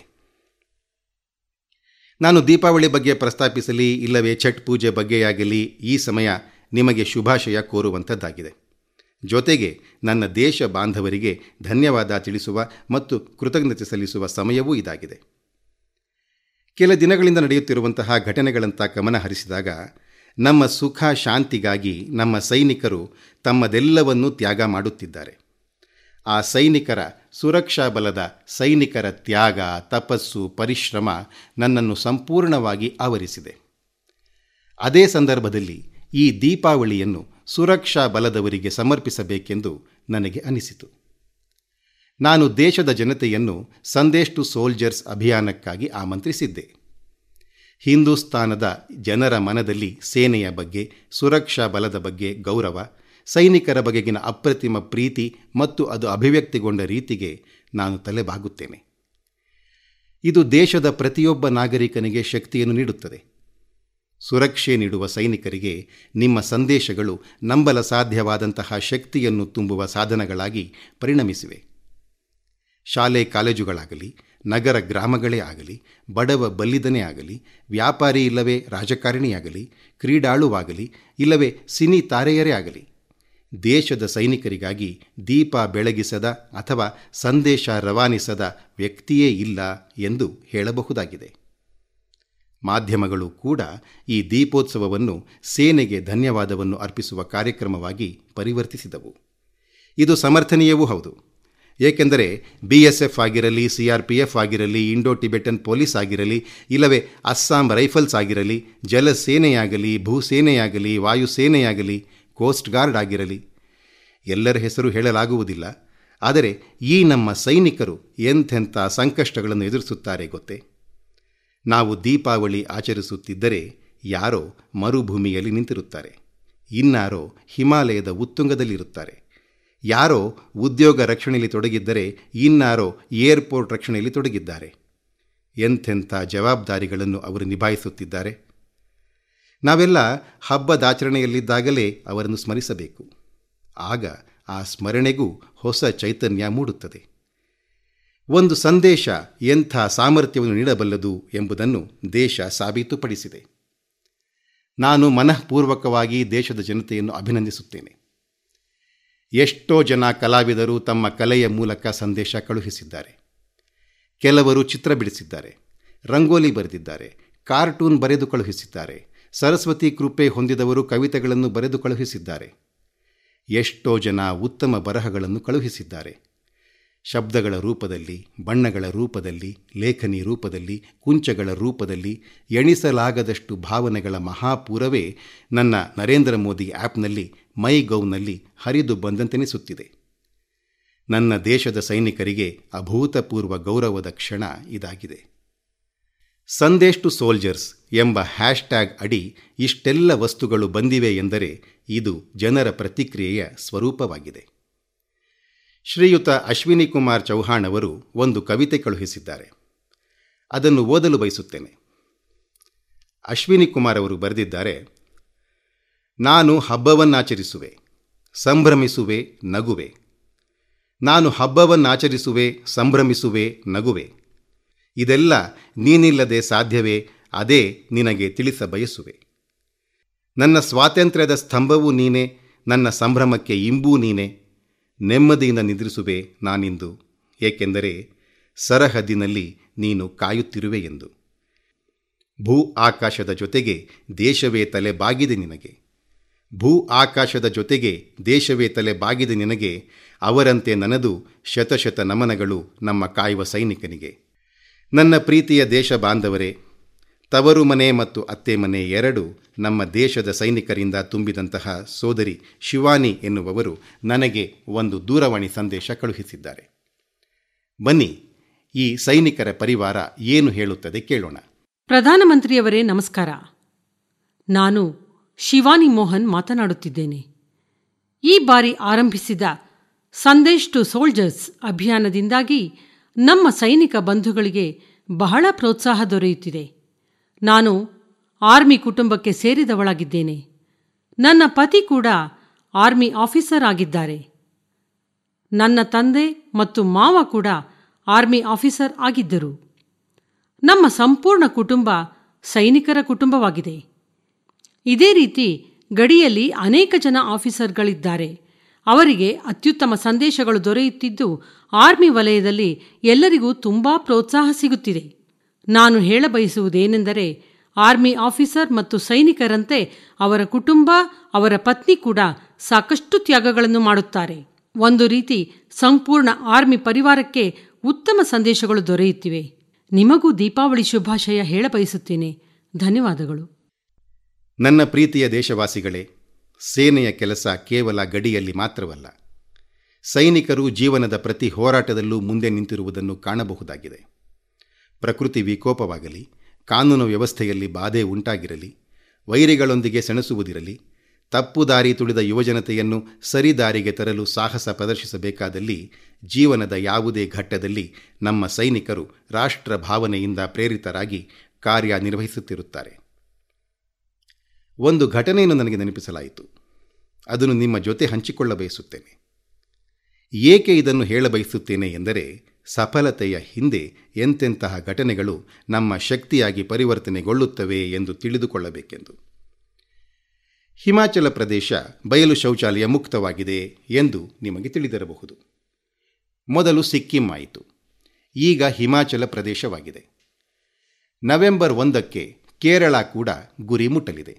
ನಾನು ದೀಪಾವಳಿ ಬಗ್ಗೆ ಪ್ರಸ್ತಾಪಿಸಲಿ ಇಲ್ಲವೇ ಛಟ್ ಪೂಜೆ ಬಗ್ಗೆಯಾಗಲಿ ಈ ಸಮಯ ನಿಮಗೆ ಶುಭಾಶಯ ಕೋರುವಂಥದ್ದಾಗಿದೆ ಜೊತೆಗೆ ನನ್ನ ದೇಶ ಬಾಂಧವರಿಗೆ ಧನ್ಯವಾದ ತಿಳಿಸುವ ಮತ್ತು ಕೃತಜ್ಞತೆ ಸಲ್ಲಿಸುವ ಸಮಯವೂ ಇದಾಗಿದೆ ಕೆಲ ದಿನಗಳಿಂದ ನಡೆಯುತ್ತಿರುವಂತಹ ಘಟನೆಗಳಂತ ಗಮನ ಹರಿಸಿದಾಗ ನಮ್ಮ ಸುಖ ಶಾಂತಿಗಾಗಿ ನಮ್ಮ ಸೈನಿಕರು ತಮ್ಮದೆಲ್ಲವನ್ನೂ ತ್ಯಾಗ ಮಾಡುತ್ತಿದ್ದಾರೆ ಆ ಸೈನಿಕರ ಸುರಕ್ಷಾ ಬಲದ ಸೈನಿಕರ ತ್ಯಾಗ ತಪಸ್ಸು ಪರಿಶ್ರಮ ನನ್ನನ್ನು ಸಂಪೂರ್ಣವಾಗಿ ಆವರಿಸಿದೆ ಅದೇ ಸಂದರ್ಭದಲ್ಲಿ ಈ ದೀಪಾವಳಿಯನ್ನು ಸುರಕ್ಷಾ ಬಲದವರಿಗೆ ಸಮರ್ಪಿಸಬೇಕೆಂದು ನನಗೆ ಅನಿಸಿತು ನಾನು ದೇಶದ ಜನತೆಯನ್ನು ಸಂದೇಶ್ ಟು ಸೋಲ್ಜರ್ಸ್ ಅಭಿಯಾನಕ್ಕಾಗಿ ಆಮಂತ್ರಿಸಿದ್ದೆ ಹಿಂದೂಸ್ತಾನದ ಜನರ ಮನದಲ್ಲಿ ಸೇನೆಯ ಬಗ್ಗೆ ಸುರಕ್ಷಾ ಬಲದ ಬಗ್ಗೆ ಗೌರವ ಸೈನಿಕರ ಬಗೆಗಿನ ಅಪ್ರತಿಮ ಪ್ರೀತಿ ಮತ್ತು ಅದು ಅಭಿವ್ಯಕ್ತಿಗೊಂಡ ರೀತಿಗೆ ನಾನು ತಲೆಬಾಗುತ್ತೇನೆ ಇದು ದೇಶದ ಪ್ರತಿಯೊಬ್ಬ ನಾಗರಿಕನಿಗೆ ಶಕ್ತಿಯನ್ನು ನೀಡುತ್ತದೆ ಸುರಕ್ಷೆ ನೀಡುವ ಸೈನಿಕರಿಗೆ ನಿಮ್ಮ ಸಂದೇಶಗಳು ನಂಬಲ ಸಾಧ್ಯವಾದಂತಹ ಶಕ್ತಿಯನ್ನು ತುಂಬುವ ಸಾಧನಗಳಾಗಿ ಪರಿಣಮಿಸಿವೆ ಶಾಲೆ ಕಾಲೇಜುಗಳಾಗಲಿ ನಗರ ಗ್ರಾಮಗಳೇ ಆಗಲಿ ಬಡವ ಬಲ್ಲಿದನೇ ಆಗಲಿ ವ್ಯಾಪಾರಿ ಇಲ್ಲವೇ ರಾಜಕಾರಣಿಯಾಗಲಿ ಕ್ರೀಡಾಳುವಾಗಲಿ ಇಲ್ಲವೇ ಸಿನಿ ತಾರೆಯರೇ ಆಗಲಿ ದೇಶದ ಸೈನಿಕರಿಗಾಗಿ ದೀಪ ಬೆಳಗಿಸದ ಅಥವಾ ಸಂದೇಶ ರವಾನಿಸದ ವ್ಯಕ್ತಿಯೇ ಇಲ್ಲ ಎಂದು ಹೇಳಬಹುದಾಗಿದೆ ಮಾಧ್ಯಮಗಳು ಕೂಡ ಈ ದೀಪೋತ್ಸವವನ್ನು ಸೇನೆಗೆ ಧನ್ಯವಾದವನ್ನು ಅರ್ಪಿಸುವ ಕಾರ್ಯಕ್ರಮವಾಗಿ ಪರಿವರ್ತಿಸಿದವು ಇದು ಸಮರ್ಥನೀಯವೂ ಹೌದು ಏಕೆಂದರೆ ಬಿ ಎಸ್ ಎಫ್ ಆಗಿರಲಿ ಸಿ ಆರ್ ಪಿ ಎಫ್ ಆಗಿರಲಿ ಇಂಡೋ ಟಿಬೆಟನ್ ಪೊಲೀಸ್ ಆಗಿರಲಿ ಇಲ್ಲವೇ ಅಸ್ಸಾಂ ರೈಫಲ್ಸ್ ಆಗಿರಲಿ ಜಲಸೇನೆಯಾಗಲಿ ಭೂಸೇನೆಯಾಗಲಿ ವಾಯುಸೇನೆಯಾಗಲಿ ಕೋಸ್ಟ್ ಗಾರ್ಡ್ ಆಗಿರಲಿ ಎಲ್ಲರ ಹೆಸರು ಹೇಳಲಾಗುವುದಿಲ್ಲ ಆದರೆ ಈ ನಮ್ಮ ಸೈನಿಕರು ಎಂಥೆಂಥ ಸಂಕಷ್ಟಗಳನ್ನು ಎದುರಿಸುತ್ತಾರೆ ಗೊತ್ತೇ ನಾವು ದೀಪಾವಳಿ ಆಚರಿಸುತ್ತಿದ್ದರೆ ಯಾರೋ ಮರುಭೂಮಿಯಲ್ಲಿ ನಿಂತಿರುತ್ತಾರೆ ಇನ್ನಾರೋ ಹಿಮಾಲಯದ ಉತ್ತುಂಗದಲ್ಲಿರುತ್ತಾರೆ ಯಾರೋ ಉದ್ಯೋಗ ರಕ್ಷಣೆಯಲ್ಲಿ ತೊಡಗಿದ್ದರೆ ಇನ್ನಾರೋ ಏರ್ಪೋರ್ಟ್ ರಕ್ಷಣೆಯಲ್ಲಿ ತೊಡಗಿದ್ದಾರೆ ಎಂಥೆಂಥ ಜವಾಬ್ದಾರಿಗಳನ್ನು ಅವರು ನಿಭಾಯಿಸುತ್ತಿದ್ದಾರೆ ನಾವೆಲ್ಲ ಹಬ್ಬದಾಚರಣೆಯಲ್ಲಿದ್ದಾಗಲೇ ಅವರನ್ನು ಸ್ಮರಿಸಬೇಕು ಆಗ ಆ ಸ್ಮರಣೆಗೂ ಹೊಸ ಚೈತನ್ಯ ಮೂಡುತ್ತದೆ ಒಂದು ಸಂದೇಶ ಎಂಥ ಸಾಮರ್ಥ್ಯವನ್ನು ನೀಡಬಲ್ಲದು ಎಂಬುದನ್ನು ದೇಶ ಸಾಬೀತುಪಡಿಸಿದೆ ನಾನು ಮನಃಪೂರ್ವಕವಾಗಿ ದೇಶದ ಜನತೆಯನ್ನು ಅಭಿನಂದಿಸುತ್ತೇನೆ ಎಷ್ಟೋ ಜನ ಕಲಾವಿದರು ತಮ್ಮ ಕಲೆಯ ಮೂಲಕ ಸಂದೇಶ ಕಳುಹಿಸಿದ್ದಾರೆ ಕೆಲವರು ಚಿತ್ರ ಬಿಡಿಸಿದ್ದಾರೆ ರಂಗೋಲಿ ಬರೆದಿದ್ದಾರೆ ಕಾರ್ಟೂನ್ ಬರೆದು ಕಳುಹಿಸಿದ್ದಾರೆ ಸರಸ್ವತಿ ಕೃಪೆ ಹೊಂದಿದವರು ಕವಿತೆಗಳನ್ನು ಬರೆದು ಕಳುಹಿಸಿದ್ದಾರೆ ಎಷ್ಟೋ ಜನ ಉತ್ತಮ ಬರಹಗಳನ್ನು ಕಳುಹಿಸಿದ್ದಾರೆ ಶಬ್ದಗಳ ರೂಪದಲ್ಲಿ ಬಣ್ಣಗಳ ರೂಪದಲ್ಲಿ ಲೇಖನಿ ರೂಪದಲ್ಲಿ ಕುಂಚಗಳ ರೂಪದಲ್ಲಿ ಎಣಿಸಲಾಗದಷ್ಟು ಭಾವನೆಗಳ ಮಹಾಪೂರವೇ ನನ್ನ ನರೇಂದ್ರ ಮೋದಿ ಆ್ಯಪ್ನಲ್ಲಿ ಮೈ ಗೌನಲ್ಲಿ ಹರಿದು ಬಂದಂತೆನಿಸುತ್ತಿದೆ ನನ್ನ ದೇಶದ ಸೈನಿಕರಿಗೆ ಅಭೂತಪೂರ್ವ ಗೌರವದ ಕ್ಷಣ ಇದಾಗಿದೆ ಸಂದೇಶ್ ಟು ಸೋಲ್ಜರ್ಸ್ ಎಂಬ ಹ್ಯಾಶ್ಟ್ಯಾಗ್ ಅಡಿ ಇಷ್ಟೆಲ್ಲ ವಸ್ತುಗಳು ಬಂದಿವೆ ಎಂದರೆ ಇದು ಜನರ ಪ್ರತಿಕ್ರಿಯೆಯ ಸ್ವರೂಪವಾಗಿದೆ ಶ್ರೀಯುತ ಅಶ್ವಿನಿ ಕುಮಾರ್ ಚೌಹಾಣ್ ಅವರು ಒಂದು ಕವಿತೆ ಕಳುಹಿಸಿದ್ದಾರೆ ಅದನ್ನು ಓದಲು ಬಯಸುತ್ತೇನೆ ಅಶ್ವಿನಿ ಕುಮಾರ್ ಅವರು ಬರೆದಿದ್ದಾರೆ ನಾನು ಹಬ್ಬವನ್ನಾಚರಿಸುವೆ ಸಂಭ್ರಮಿಸುವೆ ನಗುವೆ ನಾನು ಹಬ್ಬವನ್ನಾಚರಿಸುವೆ ಸಂಭ್ರಮಿಸುವೆ ನಗುವೆ ಇದೆಲ್ಲ ನೀನಿಲ್ಲದೆ ಸಾಧ್ಯವೇ ಅದೇ ನಿನಗೆ ತಿಳಿಸಬಯಸುವೆ ನನ್ನ ಸ್ವಾತಂತ್ರ್ಯದ ಸ್ತಂಭವೂ ನೀನೆ ನನ್ನ ಸಂಭ್ರಮಕ್ಕೆ ಇಂಬೂ ನೀನೆ ನೆಮ್ಮದಿಯಿಂದ ನಿದ್ರಿಸುವೆ ನಾನಿಂದು ಏಕೆಂದರೆ ಸರಹದ್ದಿನಲ್ಲಿ ನೀನು ಕಾಯುತ್ತಿರುವೆ ಎಂದು ಭೂ ಆಕಾಶದ ಜೊತೆಗೆ ದೇಶವೇ ತಲೆ ಬಾಗಿದೆ ನಿನಗೆ ಭೂ ಆಕಾಶದ ಜೊತೆಗೆ ದೇಶವೇ ತಲೆ ಬಾಗಿದೆ ನಿನಗೆ ಅವರಂತೆ ನನದು ಶತಶತ ನಮನಗಳು ನಮ್ಮ ಕಾಯುವ ಸೈನಿಕನಿಗೆ ನನ್ನ ಪ್ರೀತಿಯ ದೇಶ ಬಾಂಧವರೇ ತವರು ಮನೆ ಮತ್ತು ಅತ್ತೆ ಮನೆ ಎರಡು ನಮ್ಮ ದೇಶದ ಸೈನಿಕರಿಂದ ತುಂಬಿದಂತಹ ಸೋದರಿ ಶಿವಾನಿ ಎನ್ನುವವರು ನನಗೆ ಒಂದು ದೂರವಾಣಿ ಸಂದೇಶ ಕಳುಹಿಸಿದ್ದಾರೆ ಬನ್ನಿ ಈ ಸೈನಿಕರ ಪರಿವಾರ ಏನು ಹೇಳುತ್ತದೆ ಕೇಳೋಣ ಪ್ರಧಾನಮಂತ್ರಿಯವರೇ ನಮಸ್ಕಾರ ನಾನು ಶಿವಾನಿ ಮೋಹನ್ ಮಾತನಾಡುತ್ತಿದ್ದೇನೆ ಈ ಬಾರಿ ಆರಂಭಿಸಿದ ಸಂದೇಶ್ ಟು ಸೋಲ್ಜರ್ಸ್ ಅಭಿಯಾನದಿಂದಾಗಿ ನಮ್ಮ ಸೈನಿಕ ಬಂಧುಗಳಿಗೆ ಬಹಳ ಪ್ರೋತ್ಸಾಹ ದೊರೆಯುತ್ತಿದೆ ನಾನು ಆರ್ಮಿ ಕುಟುಂಬಕ್ಕೆ ಸೇರಿದವಳಾಗಿದ್ದೇನೆ ನನ್ನ ಪತಿ ಕೂಡ ಆರ್ಮಿ ಆಫೀಸರ್ ಆಗಿದ್ದಾರೆ ನನ್ನ ತಂದೆ ಮತ್ತು ಮಾವ ಕೂಡ ಆರ್ಮಿ ಆಫೀಸರ್ ಆಗಿದ್ದರು ನಮ್ಮ ಸಂಪೂರ್ಣ ಕುಟುಂಬ ಸೈನಿಕರ ಕುಟುಂಬವಾಗಿದೆ ಇದೇ ರೀತಿ ಗಡಿಯಲ್ಲಿ ಅನೇಕ ಜನ ಆಫೀಸರ್ಗಳಿದ್ದಾರೆ ಅವರಿಗೆ ಅತ್ಯುತ್ತಮ ಸಂದೇಶಗಳು ದೊರೆಯುತ್ತಿದ್ದು ಆರ್ಮಿ ವಲಯದಲ್ಲಿ ಎಲ್ಲರಿಗೂ ತುಂಬಾ ಪ್ರೋತ್ಸಾಹ ಸಿಗುತ್ತಿದೆ ನಾನು ಹೇಳಬಯಸುವುದೇನೆಂದರೆ ಆರ್ಮಿ ಆಫೀಸರ್ ಮತ್ತು ಸೈನಿಕರಂತೆ ಅವರ ಕುಟುಂಬ ಅವರ ಪತ್ನಿ ಕೂಡ ಸಾಕಷ್ಟು ತ್ಯಾಗಗಳನ್ನು ಮಾಡುತ್ತಾರೆ ಒಂದು ರೀತಿ ಸಂಪೂರ್ಣ ಆರ್ಮಿ ಪರಿವಾರಕ್ಕೆ ಉತ್ತಮ ಸಂದೇಶಗಳು ದೊರೆಯುತ್ತಿವೆ ನಿಮಗೂ ದೀಪಾವಳಿ ಶುಭಾಶಯ ಹೇಳಬಯಸುತ್ತೇನೆ ಧನ್ಯವಾದಗಳು ನನ್ನ ಪ್ರೀತಿಯ ದೇಶವಾಸಿಗಳೇ ಸೇನೆಯ ಕೆಲಸ ಕೇವಲ ಗಡಿಯಲ್ಲಿ ಮಾತ್ರವಲ್ಲ ಸೈನಿಕರು ಜೀವನದ ಪ್ರತಿ ಹೋರಾಟದಲ್ಲೂ ಮುಂದೆ ನಿಂತಿರುವುದನ್ನು ಕಾಣಬಹುದಾಗಿದೆ ಪ್ರಕೃತಿ ವಿಕೋಪವಾಗಲಿ ಕಾನೂನು ವ್ಯವಸ್ಥೆಯಲ್ಲಿ ಬಾಧೆ ಉಂಟಾಗಿರಲಿ ವೈರಿಗಳೊಂದಿಗೆ ಸೆಣಸುವುದಿರಲಿ ತಪ್ಪು ದಾರಿ ತುಳಿದ ಯುವಜನತೆಯನ್ನು ಸರಿದಾರಿಗೆ ತರಲು ಸಾಹಸ ಪ್ರದರ್ಶಿಸಬೇಕಾದಲ್ಲಿ ಜೀವನದ ಯಾವುದೇ ಘಟ್ಟದಲ್ಲಿ ನಮ್ಮ ಸೈನಿಕರು ರಾಷ್ಟ್ರ ಭಾವನೆಯಿಂದ ಪ್ರೇರಿತರಾಗಿ ಕಾರ್ಯನಿರ್ವಹಿಸುತ್ತಿರುತ್ತಾರೆ ಒಂದು ಘಟನೆಯನ್ನು ನನಗೆ ನೆನಪಿಸಲಾಯಿತು ಅದನ್ನು ನಿಮ್ಮ ಜೊತೆ ಹಂಚಿಕೊಳ್ಳಬಯಸುತ್ತೇನೆ ಏಕೆ ಇದನ್ನು ಹೇಳಬಯಸುತ್ತೇನೆ ಎಂದರೆ ಸಫಲತೆಯ ಹಿಂದೆ ಎಂತೆಂತಹ ಘಟನೆಗಳು ನಮ್ಮ ಶಕ್ತಿಯಾಗಿ ಪರಿವರ್ತನೆಗೊಳ್ಳುತ್ತವೆ ಎಂದು ತಿಳಿದುಕೊಳ್ಳಬೇಕೆಂದು ಹಿಮಾಚಲ ಪ್ರದೇಶ ಬಯಲು ಶೌಚಾಲಯ ಮುಕ್ತವಾಗಿದೆ ಎಂದು ನಿಮಗೆ ತಿಳಿದಿರಬಹುದು ಮೊದಲು ಸಿಕ್ಕಿಂ ಆಯಿತು ಈಗ ಹಿಮಾಚಲ ಪ್ರದೇಶವಾಗಿದೆ ನವೆಂಬರ್ ಒಂದಕ್ಕೆ ಕೇರಳ ಕೂಡ ಗುರಿ ಮುಟ್ಟಲಿದೆ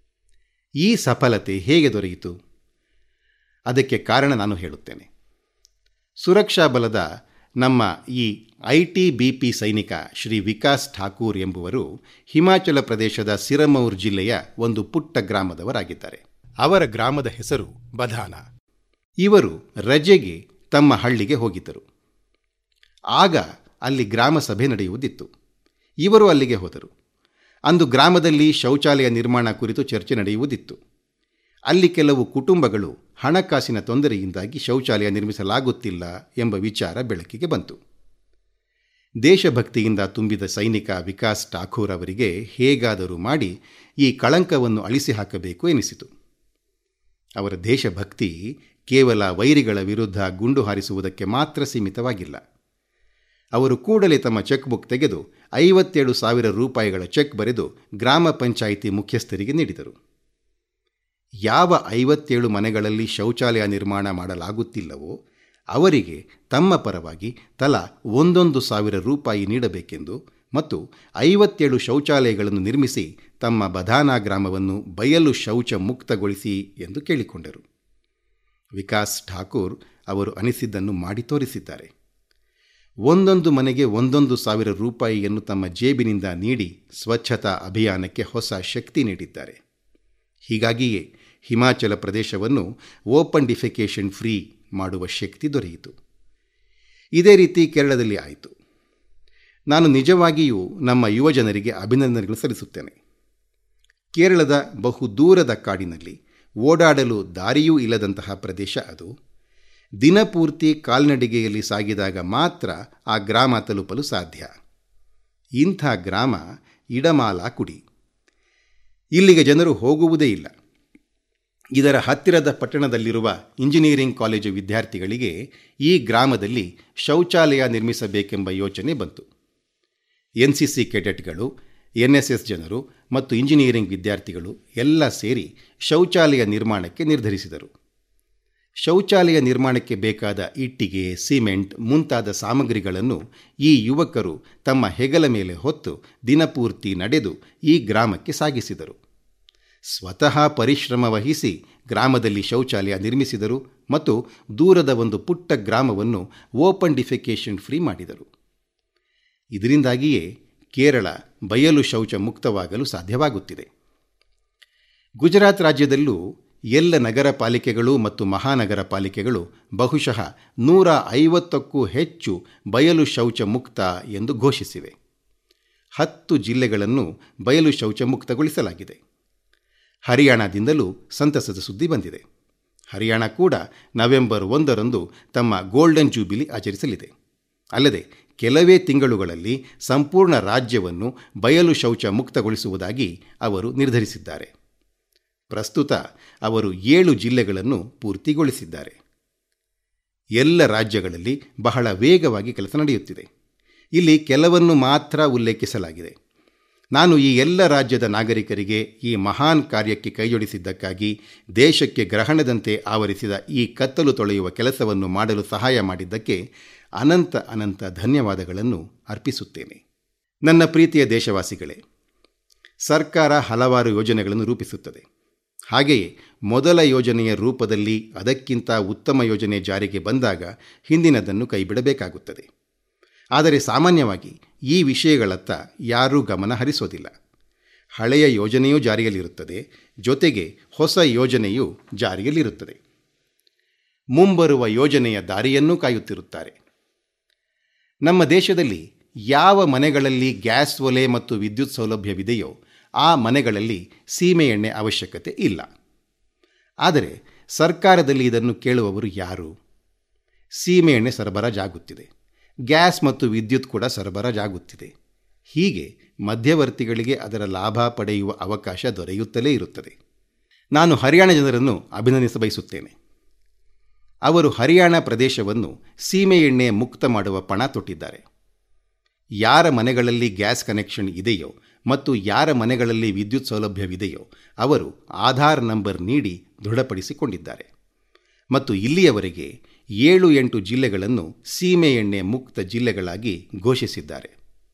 ಈ ಸಫಲತೆ ಹೇಗೆ ದೊರೆಯಿತು ಅದಕ್ಕೆ ಕಾರಣ ನಾನು ಹೇಳುತ್ತೇನೆ ಸುರಕ್ಷಾ ಬಲದ ನಮ್ಮ ಈ ಐ ಟಿ ಬಿ ಪಿ ಸೈನಿಕ ಶ್ರೀ ವಿಕಾಸ್ ಠಾಕೂರ್ ಎಂಬುವರು ಹಿಮಾಚಲ ಪ್ರದೇಶದ ಸಿರಮೌರ್ ಜಿಲ್ಲೆಯ ಒಂದು ಪುಟ್ಟ ಗ್ರಾಮದವರಾಗಿದ್ದಾರೆ ಅವರ ಗ್ರಾಮದ ಹೆಸರು ಬಧಾನ ಇವರು ರಜೆಗೆ ತಮ್ಮ ಹಳ್ಳಿಗೆ ಹೋಗಿದ್ದರು ಆಗ ಅಲ್ಲಿ ಗ್ರಾಮ ಸಭೆ ನಡೆಯುವುದಿತ್ತು ಇವರು ಅಲ್ಲಿಗೆ ಹೋದರು ಅಂದು ಗ್ರಾಮದಲ್ಲಿ ಶೌಚಾಲಯ ನಿರ್ಮಾಣ ಕುರಿತು ಚರ್ಚೆ ನಡೆಯುವುದಿತ್ತು ಅಲ್ಲಿ ಕೆಲವು ಕುಟುಂಬಗಳು ಹಣಕಾಸಿನ ತೊಂದರೆಯಿಂದಾಗಿ ಶೌಚಾಲಯ ನಿರ್ಮಿಸಲಾಗುತ್ತಿಲ್ಲ ಎಂಬ ವಿಚಾರ ಬೆಳಕಿಗೆ ಬಂತು ದೇಶಭಕ್ತಿಯಿಂದ ತುಂಬಿದ ಸೈನಿಕ ವಿಕಾಸ್ ಠಾಕೂರ್ ಅವರಿಗೆ ಹೇಗಾದರೂ ಮಾಡಿ ಈ ಕಳಂಕವನ್ನು ಅಳಿಸಿ ಹಾಕಬೇಕು ಎನಿಸಿತು ಅವರ ದೇಶಭಕ್ತಿ ಕೇವಲ ವೈರಿಗಳ ವಿರುದ್ಧ ಗುಂಡು ಹಾರಿಸುವುದಕ್ಕೆ ಮಾತ್ರ ಸೀಮಿತವಾಗಿಲ್ಲ ಅವರು ಕೂಡಲೇ ತಮ್ಮ ಚೆಕ್ ಬುಕ್ ತೆಗೆದು ಐವತ್ತೇಳು ಸಾವಿರ ರೂಪಾಯಿಗಳ ಚೆಕ್ ಬರೆದು ಗ್ರಾಮ ಪಂಚಾಯಿತಿ ಮುಖ್ಯಸ್ಥರಿಗೆ ನೀಡಿದರು ಯಾವ ಐವತ್ತೇಳು ಮನೆಗಳಲ್ಲಿ ಶೌಚಾಲಯ ನಿರ್ಮಾಣ ಮಾಡಲಾಗುತ್ತಿಲ್ಲವೋ ಅವರಿಗೆ ತಮ್ಮ ಪರವಾಗಿ ತಲಾ ಒಂದೊಂದು ಸಾವಿರ ರೂಪಾಯಿ ನೀಡಬೇಕೆಂದು ಮತ್ತು ಐವತ್ತೇಳು ಶೌಚಾಲಯಗಳನ್ನು ನಿರ್ಮಿಸಿ ತಮ್ಮ ಬಧಾನಾ ಗ್ರಾಮವನ್ನು ಬಯಲು ಶೌಚ ಮುಕ್ತಗೊಳಿಸಿ ಎಂದು ಕೇಳಿಕೊಂಡರು ವಿಕಾಸ್ ಠಾಕೂರ್ ಅವರು ಅನಿಸಿದ್ದನ್ನು ಮಾಡಿ ತೋರಿಸಿದ್ದಾರೆ ಒಂದೊಂದು ಮನೆಗೆ ಒಂದೊಂದು ಸಾವಿರ ರೂಪಾಯಿಯನ್ನು ತಮ್ಮ ಜೇಬಿನಿಂದ ನೀಡಿ ಸ್ವಚ್ಛತಾ ಅಭಿಯಾನಕ್ಕೆ ಹೊಸ ಶಕ್ತಿ ನೀಡಿದ್ದಾರೆ ಹೀಗಾಗಿಯೇ ಹಿಮಾಚಲ ಪ್ರದೇಶವನ್ನು ಓಪನ್ ಡಿಫೆಕೇಷನ್ ಫ್ರೀ ಮಾಡುವ ಶಕ್ತಿ ದೊರೆಯಿತು ಇದೇ ರೀತಿ ಕೇರಳದಲ್ಲಿ ಆಯಿತು ನಾನು ನಿಜವಾಗಿಯೂ ನಮ್ಮ ಯುವಜನರಿಗೆ ಅಭಿನಂದನೆಗಳು ಸಲ್ಲಿಸುತ್ತೇನೆ ಕೇರಳದ ಬಹು ದೂರದ ಕಾಡಿನಲ್ಲಿ ಓಡಾಡಲು ದಾರಿಯೂ ಇಲ್ಲದಂತಹ ಪ್ರದೇಶ ಅದು ದಿನಪೂರ್ತಿ ಕಾಲ್ನಡಿಗೆಯಲ್ಲಿ ಸಾಗಿದಾಗ ಮಾತ್ರ ಆ ಗ್ರಾಮ ತಲುಪಲು ಸಾಧ್ಯ ಇಂಥ ಗ್ರಾಮ ಇಡಮಾಲಾಕುಡಿ ಇಲ್ಲಿಗೆ ಜನರು ಹೋಗುವುದೇ ಇಲ್ಲ ಇದರ ಹತ್ತಿರದ ಪಟ್ಟಣದಲ್ಲಿರುವ ಇಂಜಿನಿಯರಿಂಗ್ ಕಾಲೇಜು ವಿದ್ಯಾರ್ಥಿಗಳಿಗೆ ಈ ಗ್ರಾಮದಲ್ಲಿ ಶೌಚಾಲಯ ನಿರ್ಮಿಸಬೇಕೆಂಬ ಯೋಚನೆ ಬಂತು ಎನ್ಸಿಸಿ ಕೆಡೆಟ್ಗಳು ಎನ್ಎಸ್ಎಸ್ ಜನರು ಮತ್ತು ಇಂಜಿನಿಯರಿಂಗ್ ವಿದ್ಯಾರ್ಥಿಗಳು ಎಲ್ಲ ಸೇರಿ ಶೌಚಾಲಯ ನಿರ್ಮಾಣಕ್ಕೆ ನಿರ್ಧರಿಸಿದರು ಶೌಚಾಲಯ ನಿರ್ಮಾಣಕ್ಕೆ ಬೇಕಾದ ಇಟ್ಟಿಗೆ ಸಿಮೆಂಟ್ ಮುಂತಾದ ಸಾಮಗ್ರಿಗಳನ್ನು ಈ ಯುವಕರು ತಮ್ಮ ಹೆಗಲ ಮೇಲೆ ಹೊತ್ತು ದಿನಪೂರ್ತಿ ನಡೆದು ಈ ಗ್ರಾಮಕ್ಕೆ ಸಾಗಿಸಿದರು ಸ್ವತಃ ಪರಿಶ್ರಮ ವಹಿಸಿ ಗ್ರಾಮದಲ್ಲಿ ಶೌಚಾಲಯ ನಿರ್ಮಿಸಿದರು ಮತ್ತು ದೂರದ ಒಂದು ಪುಟ್ಟ ಗ್ರಾಮವನ್ನು ಓಪನ್ ಡಿಫೆಕೇಷನ್ ಫ್ರೀ ಮಾಡಿದರು ಇದರಿಂದಾಗಿಯೇ ಕೇರಳ ಬಯಲು ಶೌಚ ಮುಕ್ತವಾಗಲು ಸಾಧ್ಯವಾಗುತ್ತಿದೆ ಗುಜರಾತ್ ರಾಜ್ಯದಲ್ಲೂ ಎಲ್ಲ ನಗರ ಪಾಲಿಕೆಗಳು ಮತ್ತು ಮಹಾನಗರ ಪಾಲಿಕೆಗಳು ಬಹುಶಃ ನೂರ ಐವತ್ತಕ್ಕೂ ಹೆಚ್ಚು ಬಯಲು ಶೌಚ ಮುಕ್ತ ಎಂದು ಘೋಷಿಸಿವೆ ಹತ್ತು ಜಿಲ್ಲೆಗಳನ್ನು ಬಯಲು ಶೌಚ ಮುಕ್ತಗೊಳಿಸಲಾಗಿದೆ ಹರಿಯಾಣದಿಂದಲೂ ಸಂತಸದ ಸುದ್ದಿ ಬಂದಿದೆ ಹರಿಯಾಣ ಕೂಡ ನವೆಂಬರ್ ಒಂದರಂದು ತಮ್ಮ ಗೋಲ್ಡನ್ ಜೂಬಿಲಿ ಆಚರಿಸಲಿದೆ ಅಲ್ಲದೆ ಕೆಲವೇ ತಿಂಗಳುಗಳಲ್ಲಿ ಸಂಪೂರ್ಣ ರಾಜ್ಯವನ್ನು ಬಯಲು ಶೌಚ ಮುಕ್ತಗೊಳಿಸುವುದಾಗಿ ಅವರು ನಿರ್ಧರಿಸಿದ್ದಾರೆ ಪ್ರಸ್ತುತ ಅವರು ಏಳು ಜಿಲ್ಲೆಗಳನ್ನು ಪೂರ್ತಿಗೊಳಿಸಿದ್ದಾರೆ ಎಲ್ಲ ರಾಜ್ಯಗಳಲ್ಲಿ ಬಹಳ ವೇಗವಾಗಿ ಕೆಲಸ ನಡೆಯುತ್ತಿದೆ ಇಲ್ಲಿ ಕೆಲವನ್ನು ಮಾತ್ರ ಉಲ್ಲೇಖಿಸಲಾಗಿದೆ ನಾನು ಈ ಎಲ್ಲ ರಾಜ್ಯದ ನಾಗರಿಕರಿಗೆ ಈ ಮಹಾನ್ ಕಾರ್ಯಕ್ಕೆ ಕೈಜೋಡಿಸಿದ್ದಕ್ಕಾಗಿ ದೇಶಕ್ಕೆ ಗ್ರಹಣದಂತೆ ಆವರಿಸಿದ ಈ ಕತ್ತಲು ತೊಳೆಯುವ ಕೆಲಸವನ್ನು ಮಾಡಲು ಸಹಾಯ ಮಾಡಿದ್ದಕ್ಕೆ ಅನಂತ ಅನಂತ ಧನ್ಯವಾದಗಳನ್ನು ಅರ್ಪಿಸುತ್ತೇನೆ ನನ್ನ ಪ್ರೀತಿಯ ದೇಶವಾಸಿಗಳೇ ಸರ್ಕಾರ ಹಲವಾರು ಯೋಜನೆಗಳನ್ನು ರೂಪಿಸುತ್ತದೆ ಹಾಗೆಯೇ ಮೊದಲ ಯೋಜನೆಯ ರೂಪದಲ್ಲಿ ಅದಕ್ಕಿಂತ ಉತ್ತಮ ಯೋಜನೆ ಜಾರಿಗೆ ಬಂದಾಗ ಹಿಂದಿನದನ್ನು ಕೈಬಿಡಬೇಕಾಗುತ್ತದೆ ಆದರೆ ಸಾಮಾನ್ಯವಾಗಿ ಈ ವಿಷಯಗಳತ್ತ ಯಾರೂ ಗಮನ ಹರಿಸೋದಿಲ್ಲ ಹಳೆಯ ಯೋಜನೆಯೂ ಜಾರಿಯಲ್ಲಿರುತ್ತದೆ ಜೊತೆಗೆ ಹೊಸ ಯೋಜನೆಯೂ ಜಾರಿಯಲ್ಲಿರುತ್ತದೆ ಮುಂಬರುವ ಯೋಜನೆಯ ದಾರಿಯನ್ನೂ ಕಾಯುತ್ತಿರುತ್ತಾರೆ ನಮ್ಮ ದೇಶದಲ್ಲಿ ಯಾವ ಮನೆಗಳಲ್ಲಿ ಗ್ಯಾಸ್ ಒಲೆ ಮತ್ತು ವಿದ್ಯುತ್ ಸೌಲಭ್ಯವಿದೆಯೋ ಆ ಮನೆಗಳಲ್ಲಿ ಸೀಮೆ ಎಣ್ಣೆ ಅವಶ್ಯಕತೆ ಇಲ್ಲ ಆದರೆ ಸರ್ಕಾರದಲ್ಲಿ ಇದನ್ನು ಕೇಳುವವರು ಯಾರು ಸೀಮೆ ಎಣ್ಣೆ ಸರಬರಾಜಾಗುತ್ತಿದೆ ಗ್ಯಾಸ್ ಮತ್ತು ವಿದ್ಯುತ್ ಕೂಡ ಸರಬರಾಜಾಗುತ್ತಿದೆ ಹೀಗೆ ಮಧ್ಯವರ್ತಿಗಳಿಗೆ ಅದರ ಲಾಭ ಪಡೆಯುವ ಅವಕಾಶ ದೊರೆಯುತ್ತಲೇ ಇರುತ್ತದೆ ನಾನು ಹರಿಯಾಣ ಜನರನ್ನು ಅಭಿನಂದಿಸಬಯಸುತ್ತೇನೆ ಅವರು ಹರಿಯಾಣ ಪ್ರದೇಶವನ್ನು ಸೀಮೆ ಎಣ್ಣೆ ಮುಕ್ತ ಮಾಡುವ ಪಣ ತೊಟ್ಟಿದ್ದಾರೆ ಯಾರ ಮನೆಗಳಲ್ಲಿ ಗ್ಯಾಸ್ ಕನೆಕ್ಷನ್ ಇದೆಯೋ ಮತ್ತು ಯಾರ ಮನೆಗಳಲ್ಲಿ ವಿದ್ಯುತ್ ಸೌಲಭ್ಯವಿದೆಯೋ ಅವರು ಆಧಾರ್ ನಂಬರ್ ನೀಡಿ ದೃಢಪಡಿಸಿಕೊಂಡಿದ್ದಾರೆ ಮತ್ತು ಇಲ್ಲಿಯವರೆಗೆ ಏಳು ಎಂಟು ಜಿಲ್ಲೆಗಳನ್ನು ಸೀಮೆ ಎಣ್ಣೆ ಮುಕ್ತ ಜಿಲ್ಲೆಗಳಾಗಿ ಘೋಷಿಸಿದ್ದಾರೆ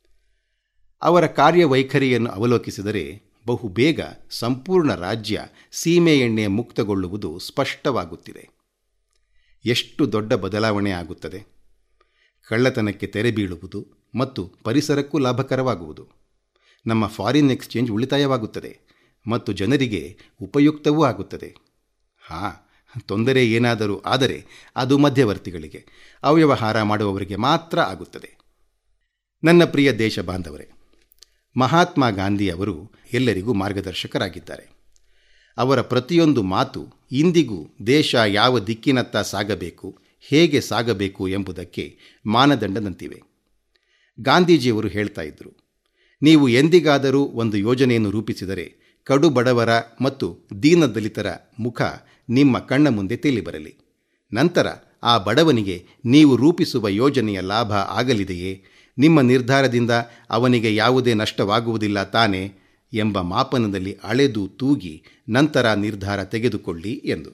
ಅವರ ಕಾರ್ಯವೈಖರಿಯನ್ನು ಅವಲೋಕಿಸಿದರೆ ಬಹುಬೇಗ ಸಂಪೂರ್ಣ ರಾಜ್ಯ ಸೀಮೆ ಎಣ್ಣೆ ಮುಕ್ತಗೊಳ್ಳುವುದು ಸ್ಪಷ್ಟವಾಗುತ್ತಿದೆ ಎಷ್ಟು ದೊಡ್ಡ ಬದಲಾವಣೆ ಆಗುತ್ತದೆ ಕಳ್ಳತನಕ್ಕೆ ತೆರೆ ಬೀಳುವುದು ಮತ್ತು ಪರಿಸರಕ್ಕೂ ಲಾಭಕರವಾಗುವುದು ನಮ್ಮ ಫಾರಿನ್ ಎಕ್ಸ್ಚೇಂಜ್ ಉಳಿತಾಯವಾಗುತ್ತದೆ ಮತ್ತು ಜನರಿಗೆ ಉಪಯುಕ್ತವೂ ಆಗುತ್ತದೆ ಹಾಂ ತೊಂದರೆ ಏನಾದರೂ ಆದರೆ ಅದು ಮಧ್ಯವರ್ತಿಗಳಿಗೆ ಅವ್ಯವಹಾರ ಮಾಡುವವರಿಗೆ ಮಾತ್ರ ಆಗುತ್ತದೆ ನನ್ನ ಪ್ರಿಯ ದೇಶ ಬಾಂಧವರೇ ಮಹಾತ್ಮ ಗಾಂಧಿಯವರು ಎಲ್ಲರಿಗೂ ಮಾರ್ಗದರ್ಶಕರಾಗಿದ್ದಾರೆ ಅವರ ಪ್ರತಿಯೊಂದು ಮಾತು ಇಂದಿಗೂ ದೇಶ ಯಾವ ದಿಕ್ಕಿನತ್ತ ಸಾಗಬೇಕು ಹೇಗೆ ಸಾಗಬೇಕು ಎಂಬುದಕ್ಕೆ ಮಾನದಂಡದಂತಿವೆ ಗಾಂಧೀಜಿಯವರು ಹೇಳ್ತಾ ಇದ್ದರು ನೀವು ಎಂದಿಗಾದರೂ ಒಂದು ಯೋಜನೆಯನ್ನು ರೂಪಿಸಿದರೆ ಕಡು ಬಡವರ ಮತ್ತು ದೀನದಲಿತರ ಮುಖ ನಿಮ್ಮ ಕಣ್ಣ ಮುಂದೆ ತೇಲಿಬರಲಿ ನಂತರ ಆ ಬಡವನಿಗೆ ನೀವು ರೂಪಿಸುವ ಯೋಜನೆಯ ಲಾಭ ಆಗಲಿದೆಯೇ ನಿಮ್ಮ ನಿರ್ಧಾರದಿಂದ ಅವನಿಗೆ ಯಾವುದೇ ನಷ್ಟವಾಗುವುದಿಲ್ಲ ತಾನೇ ಎಂಬ ಮಾಪನದಲ್ಲಿ ಅಳೆದು ತೂಗಿ ನಂತರ ನಿರ್ಧಾರ ತೆಗೆದುಕೊಳ್ಳಿ ಎಂದು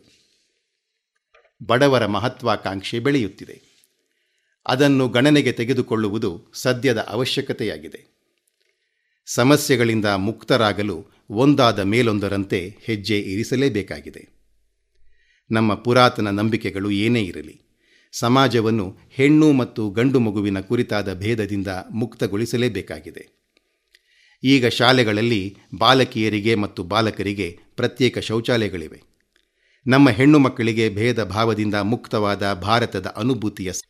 ಬಡವರ ಮಹತ್ವಾಕಾಂಕ್ಷೆ ಬೆಳೆಯುತ್ತಿದೆ ಅದನ್ನು ಗಣನೆಗೆ ತೆಗೆದುಕೊಳ್ಳುವುದು ಸದ್ಯದ ಅವಶ್ಯಕತೆಯಾಗಿದೆ ಸಮಸ್ಯೆಗಳಿಂದ ಮುಕ್ತರಾಗಲು ಒಂದಾದ ಮೇಲೊಂದರಂತೆ ಹೆಜ್ಜೆ ಇರಿಸಲೇಬೇಕಾಗಿದೆ ನಮ್ಮ ಪುರಾತನ ನಂಬಿಕೆಗಳು ಏನೇ ಇರಲಿ ಸಮಾಜವನ್ನು ಹೆಣ್ಣು ಮತ್ತು ಗಂಡು ಮಗುವಿನ ಕುರಿತಾದ ಭೇದದಿಂದ ಮುಕ್ತಗೊಳಿಸಲೇಬೇಕಾಗಿದೆ ಈಗ ಶಾಲೆಗಳಲ್ಲಿ ಬಾಲಕಿಯರಿಗೆ ಮತ್ತು ಬಾಲಕರಿಗೆ ಪ್ರತ್ಯೇಕ ಶೌಚಾಲಯಗಳಿವೆ ನಮ್ಮ ಹೆಣ್ಣು ಮಕ್ಕಳಿಗೆ ಭೇದ ಭಾವದಿಂದ ಮುಕ್ತವಾದ ಭಾರತದ ಅನುಭೂತಿಯ